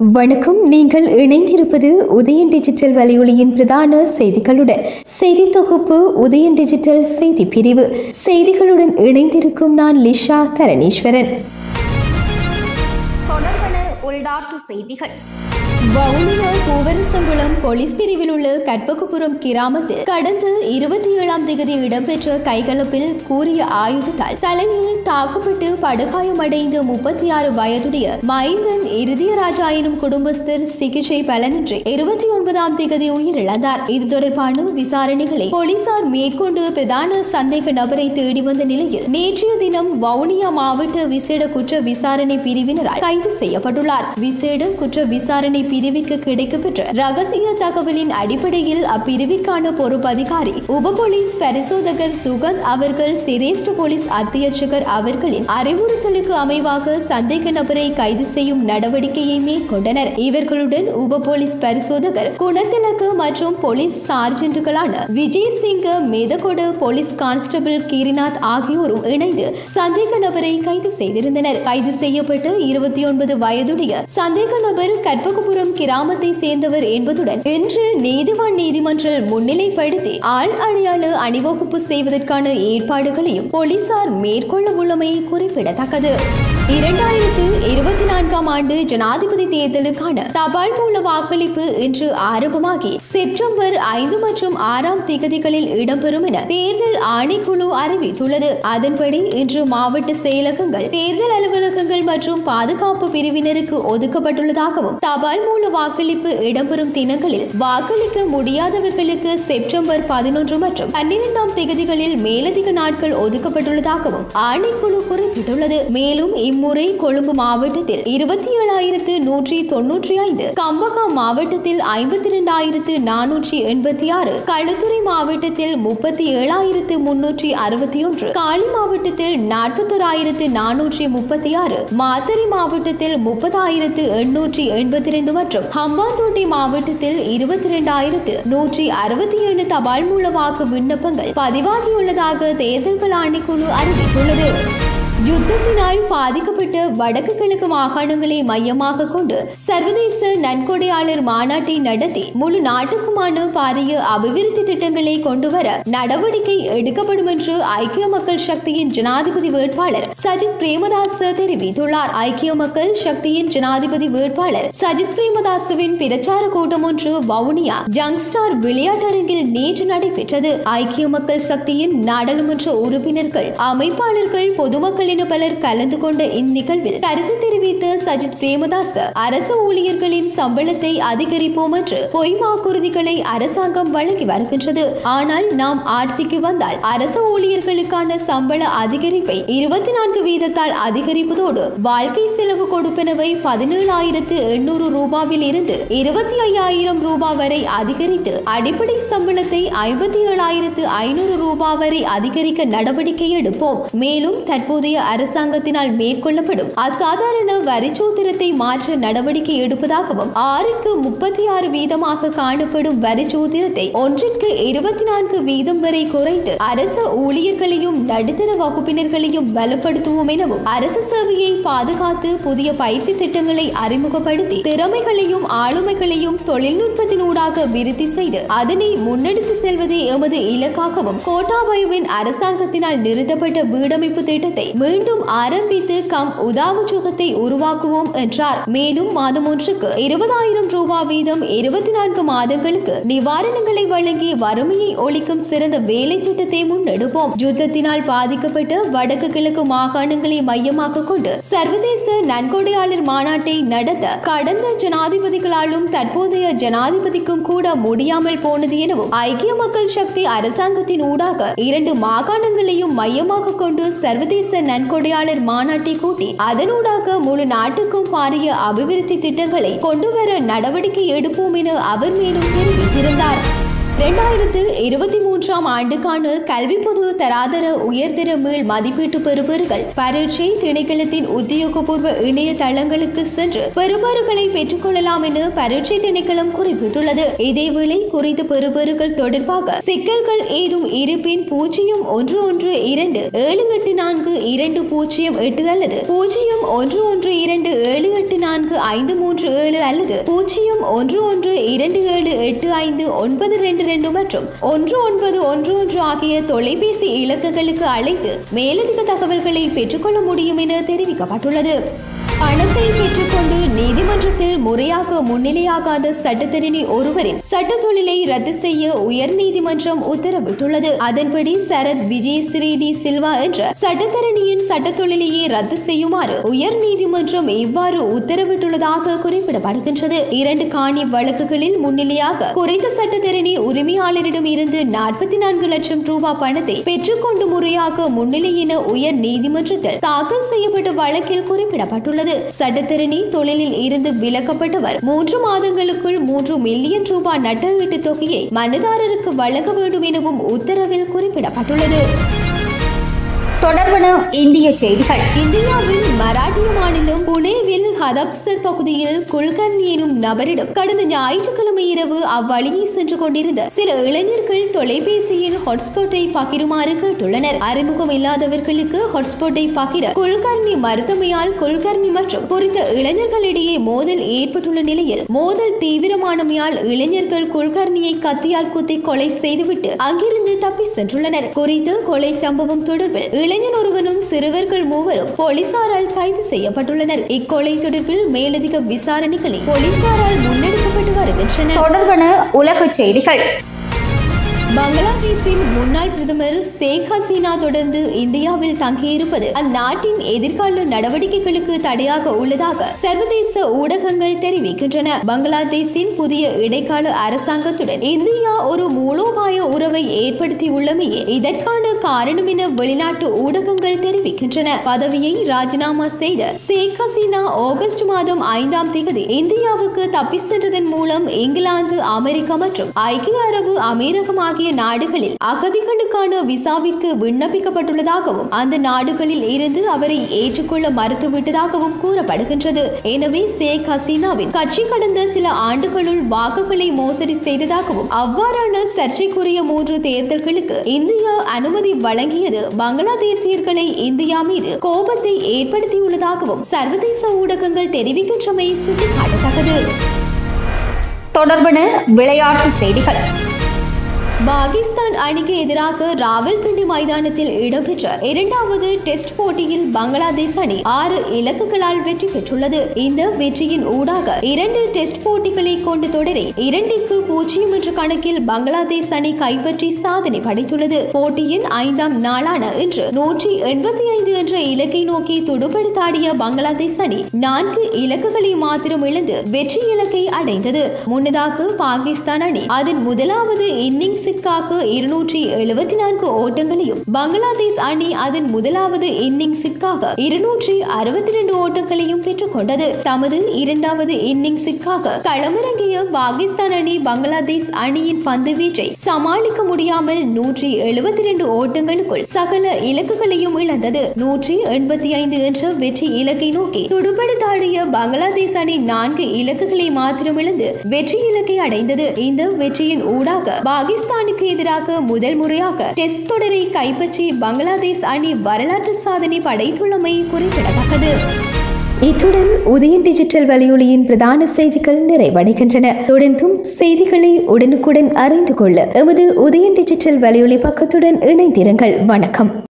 வணக்கம் நீங்கள் இணைந்திருப்பது உதயன் டிஜிட்டல் வலையொலியின் பிரதான செய்திகளுடன் செய்தி தொகுப்பு உதயன் டிஜிட்டல் செய்தி பிரிவு செய்திகளுடன் இணைந்திருக்கும் நான் லிஷா தரணீஸ்வரன் தொடர்பன உள்நாட்டு செய்திகள் வவுனியா பூவரசங்குளம் போலீஸ் பிரிவில் உள்ள கற்பகபுரம் கிராமத்தில் கடந்த இருபத்தி ஏழாம் தேதி இடம்பெற்ற கைகலப்பில் கூறிய ஆயுதத்தால் தலையில் தாக்கப்பட்டு படுகாயமடைந்த முப்பத்தி ஆறு வயதுடைய மைந்தன் இருதயராஜா எனும் குடும்பஸ்தர் சிகிச்சை பலனின்றி இருபத்தி ஒன்பதாம் தேதி உயிரிழந்தார் இது தொடர்பான விசாரணைகளை போலீசார் மேற்கொண்டு பிரதான சந்தேக நபரை தேடி வந்த நிலையில் நேற்றைய தினம் வவுனியா மாவட்ட விசேட குற்ற விசாரணை பிரிவினரால் கைது செய்யப்பட்டுள்ளார் விசேட குற்ற விசாரணை பிரிவிற்கு கிடைக்கப்பெற்ற ரகசிய தகவலின் அடிப்படையில் அப்பிரிவிற்கான பொறுப்பு அதிகாரி உப போலீஸ் பரிசோதகர் சுகந்த் அவர்கள் சிரேஷ்ட போலீஸ் அத்தியட்சகர் அவர்களின் அறிவுறுத்தலுக்கு அமைவாக சந்தேக நபரை கைது செய்யும் நடவடிக்கையை மேற்கொண்டனர் இவர்களுடன் உப போலீஸ் பரிசோதகர் குணத்திலக்கு மற்றும் போலீஸ் சார்ஜென்ட்டுகளான விஜய் சிங்க மேதகொடு போலீஸ் கான்ஸ்டபிள் கீரிநாத் ஆகியோரும் இணைந்து சந்தேக நபரை கைது செய்திருந்தனர் கைது செய்யப்பட்டு இருபத்தி ஒன்பது வயதுடைய சந்தேக நபர் கற்பகபுரம் கிராமத்தை சேர்ந்தவர் என்பதுடன் இன்று நீதிவான் நீதிமன்றில் முன்னிலைப்படுத்தி ஆள் அடையாள அணிவகுப்பு செய்வதற்கான ஏற்பாடுகளையும் போலீசார் மேற்கொள்ள உள்ளமை குறிப்பிடத்தக்கது இரண்டாயிரத்து இருபத்தி நான்காம் ஆண்டு ஜனாதிபதி தேர்தலுக்கான தபால் மூல வாக்களிப்பு இன்று ஆரம்பமாகி செப்டம்பர் ஐந்து மற்றும் ஆறாம் திகதிகளில் இடம்பெறும் என தேர்தல் ஆணைக்குழு அறிவித்துள்ளது அதன்படி இன்று மாவட்ட செயலகங்கள் தேர்தல் அலுவலகங்கள் மற்றும் பாதுகாப்பு பிரிவினருக்கு ஒதுக்கப்பட்டுள்ளதாகவும் தபால் மூல வாக்களிப்பு இடம்பெறும் தினங்களில் வாக்களிக்க முடியாதவர்களுக்கு செப்டம்பர் பதினொன்று மற்றும் பன்னிரெண்டாம் திகதிகளில் மேலதிக நாட்கள் ஒதுக்கப்பட்டுள்ளதாகவும் ஆணைக்குழு குறிப்பிட்டுள்ளது மேலும் இம்முறை கொழும்பு மாவட்டத்தில் இருபத்தி ஏழாயிரத்து நூற்றி தொன்னூற்றி ஐந்து கம்பகா மாவட்டத்தில் ஐம்பத்தி இரண்டாயிரத்து நானூற்றி எண்பத்தி ஆறு களுத்துறை மாவட்டத்தில் முப்பத்தி ஏழாயிரத்து முன்னூற்றி அறுபத்தி ஒன்று காலி மாவட்டத்தில் நாற்பத்தோராயிரத்து நானூற்றி முப்பத்தி ஆறு மாத்தறை மாவட்டத்தில் முப்பதாயிரத்து எண்ணூற்றி எண்பத்தி இரண்டு மற்றும் ஹம்பாந்தோட்டை மாவட்டத்தில் இருபத்தி இரண்டாயிரத்து நூற்றி அறுபத்தி ஏழு தபால் மூல வாக்கு விண்ணப்பங்கள் பதிவாகியுள்ளதாக தேர்தல்கள் ஆணைக்குழு அறிவித்துள்ளது யுத்தத்தினால் பாதிக்கப்பட்ட வடக்கு கிழக்கு மாகாணங்களை மையமாக கொண்டு சர்வதேச நன்கொடையாளர் மாநாட்டை நடத்தி முழு நாட்டுக்குமான பாரிய அபிவிருத்தி திட்டங்களை கொண்டுவர நடவடிக்கை எடுக்கப்படும் என்று ஐக்கிய மக்கள் சக்தியின் ஜனாதிபதி வேட்பாளர் சஜித் பிரேமதாச தெரிவித்துள்ளார் ஐக்கிய மக்கள் சக்தியின் ஜனாதிபதி வேட்பாளர் சஜித் பிரேமதாசவின் பிரச்சார கூட்டம் ஒன்று வவுனியா ஜங்ஸ்டார் விளையாட்டரங்கில் நேற்று நடைபெற்றது ஐக்கிய மக்கள் சக்தியின் நாடாளுமன்ற உறுப்பினர்கள் அமைப்பாளர்கள் பொதுமக்கள் என பலர் கலந்து கொண்ட இந்நிகழ்வில் கருத்து தெரிவித்த சஜித் பிரேமதாச அரசு ஊழியர்களின் சம்பளத்தை அதிகரிப்போம் என்று பொய் வாக்குறுதிகளை அரசாங்கம் வழங்கி வருகின்றது ஆனால் நாம் ஆட்சிக்கு வந்தால் அரசு ஊழியர்களுக்கான சம்பள அதிகரிப்பை இருபத்தி நான்கு வீதத்தால் அதிகரிப்பதோடு வாழ்க்கை செலவு கொடுப்பனவை பதினேழாயிரத்து எண்ணூறு ரூபாவில் இருந்து இருபத்தி ஐயாயிரம் ரூபாய் வரை அதிகரித்து அடிப்படை சம்பளத்தை ஐம்பத்தி ஏழாயிரத்து ஐநூறு ரூபாய் வரை அதிகரிக்க நடவடிக்கை எடுப்போம் மேலும் தற்போதைய அரசாங்கத்தினால் மேற்கொள்ளப்படும் அசாதாரண வரிச்சூத்திரத்தை மாற்ற நடவடிக்கை எடுப்பதாகவும் ஆறுக்கு முப்பத்தி ஆறு வீதமாக காணப்படும் வரிச்சூத்திரத்தை ஒன்றிற்கு இருபத்தி நான்கு வீதம் வரை குறைத்து அரசு ஊழியர்களையும் நடுத்தர வகுப்பினர்களையும் பலப்படுத்துவோம் எனவும் அரசு சேவையை பாதுகாத்து புதிய பயிற்சி திட்டங்களை அறிமுகப்படுத்தி திறமைகளையும் ஆளுமைகளையும் தொழில்நுட்பத்தினூடாக விருத்தி செய்து அதனை முன்னெடுத்து செல்வதே எமது இலக்காகவும் கோட்டாபயுவின் அரசாங்கத்தினால் நிறுத்தப்பட்ட வீடமைப்பு திட்டத்தை மீண்டும் ஆரம்பித்து கம் உதாவுச்சுகத்தை உருவாக்குவோம் என்றார் மேலும் மாதம் ஒன்றுக்கு இருபதாயிரம் ரூபாய் வீதம் இருபத்தி நான்கு மாதங்களுக்கு நிவாரணங்களை வழங்கி வறுமையை ஒழிக்கும் சிறந்த வேலை திட்டத்தை முன்னெடுப்போம் யுத்தத்தினால் பாதிக்கப்பட்ட வடக்கு கிழக்கு மாகாணங்களை மையமாக கொண்டு சர்வதேச நன்கொடையாளர் மாநாட்டை நடத்த கடந்த ஜனாதிபதிகளாலும் தற்போதைய ஜனாதிபதிக்கும் கூட முடியாமல் போனது எனவும் ஐக்கிய மக்கள் சக்தி அரசாங்கத்தின் ஊடாக இரண்டு மாகாணங்களையும் மையமாக கொண்டு சர்வதேச நன்கொடையாளர் மாநாட்டை கூட்டி அதனூடாக முழு நாட்டுக்கும் பாரிய அபிவிருத்தி திட்டங்களை கொண்டுவர நடவடிக்கை எடுப்போம் என அவர் மேலும் தெரிவித்திருந்தார் இரண்டாயிரத்து இருபத்தி மூன்று மூன்றாம் ஆண்டுக்கான கல்வி பொது தராதர உயர்தர மீள் மதிப்பீட்டு பெறுபேறுகள் பரீட்சை திணைக்களத்தின் உத்தியோகபூர்வ இணையதளங்களுக்கு சென்று பெறுபேறுகளை பெற்றுக்கொள்ளலாம் என பரீட்சை திணைக்களம் குறிப்பிட்டுள்ளது இதேவேளை குறித்த பெறுபேறுகள் தொடர்பாக சிக்கல்கள் ஏதும் இருப்பின் பூஜ்ஜியம் ஒன்று ஒன்று இரண்டு ஏழு எட்டு நான்கு இரண்டு பூஜ்ஜியம் எட்டு அல்லது பூஜ்ஜியம் ஒன்று ஒன்று இரண்டு ஏழு எட்டு நான்கு ஐந்து மூன்று ஏழு அல்லது பூஜ்ஜியம் ஒன்று ஒன்று இரண்டு ஏழு எட்டு ஐந்து ஒன்பது ரெண்டு ரெண்டு மற்றும் ஒன்று ஒன்பது ஒன்று ஒன்று ஆகிய தொலைபேசி இலக்குகளுக்கு அழைத்து மேலதிக தகவல்களை பெற்றுக்கொள்ள முடியும் என தெரிவிக்கப்பட்டுள்ளது பணத்தை பெற்றுக்கொண்டு நீதிமன்றத்தில் முறையாக முன்னிலையாகாத சட்டத்தரணி ஒருவரின் சட்ட தொழிலை ரத்து செய்ய உயர் நீதிமன்றம் உத்தரவிட்டுள்ளது அதன்படி சரத் விஜய் ஸ்ரீ டி சில்வா என்ற சட்டத்தரணியின் சட்ட தொழிலையே ரத்து செய்யுமாறு உயர் நீதிமன்றம் இவ்வாறு உத்தரவிட்டுள்ளதாக குறிப்பிடப்படுகின்றது இரண்டு காணி வழக்குகளில் முன்னிலையாக குறைந்த சட்டத்தரணி உரிமையாளரிடம் இருந்து நாற்பத்தி நான்கு லட்சம் ரூபாய் பணத்தை பெற்றுக்கொண்டு முறையாக முன்னிலை என உயர் நீதிமன்றத்தில் தாக்கல் செய்யப்பட்ட வழக்கில் குறிப்பிடப்பட்டுள்ளது சட்டத்தரணி தொழிலில் இருந்து விலக்கப்பட்டவர் மூன்று மாதங்களுக்குள் மூன்று மில்லியன் ரூபாய் நட்டஈட்டு தொகையை மனுதாரருக்கு வழங்க வேண்டும் எனவும் உத்தரவில் குறிப்பிடப்பட்டுள்ளது தொடர்வன இந்திய செய்திகள் இந்தியாவின் மராட்டிய மாநிலம் புனேவில் ஹதப்சர் பகுதியில் குல்கர்னி எனும் நபரிடம் கடந்த ஞாயிற்றுக்கிழமை இரவு அவ்வழியே சென்று கொண்டிருந்த சில இளைஞர்கள் தொலைபேசியில் ஹாட்ஸ்பாட்டை பகிருமாறு கேட்டுள்ளனர் அறிமுகம் இல்லாதவர்களுக்கு ஹாட்ஸ்பாட்டை பகிர குல்கர்னி மருத்துவமையால் குல்கர்னி மற்றும் குறித்த இளைஞர்களிடையே மோதல் ஏற்பட்டுள்ள நிலையில் மோதல் தீவிரமானமையால் இளைஞர்கள் குல்கர்னியை கத்தியால் குத்தி கொலை செய்துவிட்டு அங்கிருந்து தப்பி சென்றுள்ளனர் குறித்து கொலை சம்பவம் தொடர்பில் இளைஞன் ஒருவனும் சிறுவர்கள் மூவரும் போலீசாரால் கைது செய்யப்பட்டுள்ளனர் இக்கொலை தொடர்பில் மேலதிக விசாரணைகளை போலீசாரால் முன்னெடுக்கப்பட்டு வருகின்றன தொடர்வன உலக செய்திகள் பங்களாதேஷின் முன்னாள் பிரதமர் ஷேக் ஹசீனா தொடர்ந்து இந்தியாவில் தங்கியிருப்பது அந்நாட்டின் எதிர்கால நடவடிக்கைகளுக்கு தடையாக உள்ளதாக சர்வதேச ஊடகங்கள் தெரிவிக்கின்றன பங்களாதேஷின் புதிய இடைக்கால அரசாங்கத்துடன் இந்தியா ஒரு மூலோபாய உறவை ஏற்படுத்தியுள்ளமையே இதற்கான காரணம் என வெளிநாட்டு ஊடகங்கள் தெரிவிக்கின்றன பதவியை ராஜினாமா செய்த ஷேக் ஹசீனா ஆகஸ்ட் மாதம் ஐந்தாம் தேதி இந்தியாவுக்கு தப்பி சென்றதன் மூலம் இங்கிலாந்து அமெரிக்கா மற்றும் ஐக்கிய அரபு அமீரகம் ஆகிய நாடுகளில் அகதிகளுக்கான விசாவிற்கு விண்ணப்பிக்கப்பட்டுள்ளதாகவும் அந்த நாடுகளில் இருந்து அவரை ஏற்றுக்கொள்ள மறுத்துவிட்டதாகவும் கூறப்படுகின்றது எனவே ஷேக் ஹசீனாவின் கட்சி கடந்த சில ஆண்டுகளுள் வாக்குகளை மோசடி செய்ததாகவும் அவ்வாறான சர்ச்சைக்குரிய மூன்று தேர்தல்களுக்கு இந்தியா அனுமதி வழங்கியது பங்களாதேசியர்களை இந்தியா மீது கோபத்தை ஏற்படுத்தியுள்ளதாகவும் சர்வதேச ஊடகங்கள் தெரிவிக்கின்றமை சுட்டிக்காட்டத்தக்கது தொடர்வன விளையாட்டு செய்திகள் பாகிஸ்தான் அணிக்கு எதிராக ராவல்பிண்டி மைதானத்தில் இடம்பெற்ற இரண்டாவது டெஸ்ட் போட்டியில் பங்களாதேஷ் அணி ஆறு இலக்குகளால் வெற்றி பெற்றுள்ளது இந்த வெற்றியின் ஊடாக இரண்டு டெஸ்ட் போட்டிகளை கொண்ட தொடரை இரண்டிற்கு பூஜ்ஜியம் என்ற கணக்கில் பங்களாதேஷ் அணி கைப்பற்றி சாதனை படைத்துள்ளது போட்டியின் ஐந்தாம் நாளான இன்று நூற்றி எண்பத்தி ஐந்து என்ற இலக்கை நோக்கி துடுப்படுத்தாடிய பங்களாதேஷ் அணி நான்கு இலக்குகளை மாத்திரம் இழந்து வெற்றி இலக்கை அடைந்தது முன்னதாக பாகிஸ்தான் அணி அதன் முதலாவது இன்னிங்ஸிற்காக இருநூற்றி எழுபத்தி நான்கு ஓட்டங்களையும் பங்களாதேஷ் அணி அதன் முதலாவது இன்னிங்ஸிற்காக இருநூற்றி அறுபத்தி ரெண்டு ஓட்டங்களையும் பெற்றுக்கொண்டது தமது இரண்டாவது இன்னிங்ஸிற்காக களமிறங்கிய பாகிஸ்தான் அணி பங்களாதேஷ் அணியின் பந்து வீச்சை சமாளிக்க முடியாமல் நூற்றி எழுபத்தி ரெண்டு ஓட்டங்களுக்குள் சகல இலக்குகளையும் இழந்தது நூற்றி எண்பத்தி ஐந்து என்ற வெற்றி இலக்கை நோக்கி துடுப்படுத்தாடிய பங்களாதேஷ் அணி நான்கு இலக்குகளை மாத்திரம் இழந்து வெற்றி இலக்கை அடைந்தது இந்த வெற்றியின் ஊடாக பாகிஸ்தானுக்கு எதிராக முதல் முறையாக டெஸ்ட் தொடரை கைப்பற்றி பங்களாதேஷ் அணி வரலாற்று சாதனை படைத்துள்ளமை குறிப்பிடத்தக்கது இத்துடன் உதயன் டிஜிட்டல் வலையொலியின் பிரதான செய்திகள் நிறைவடைகின்றன தொடர்ந்தும் செய்திகளை உடனுக்குடன் அறிந்து கொள்ள எமது உதயன் டிஜிட்டல் வலையொலி பக்கத்துடன் இணைந்திருங்கள் வணக்கம்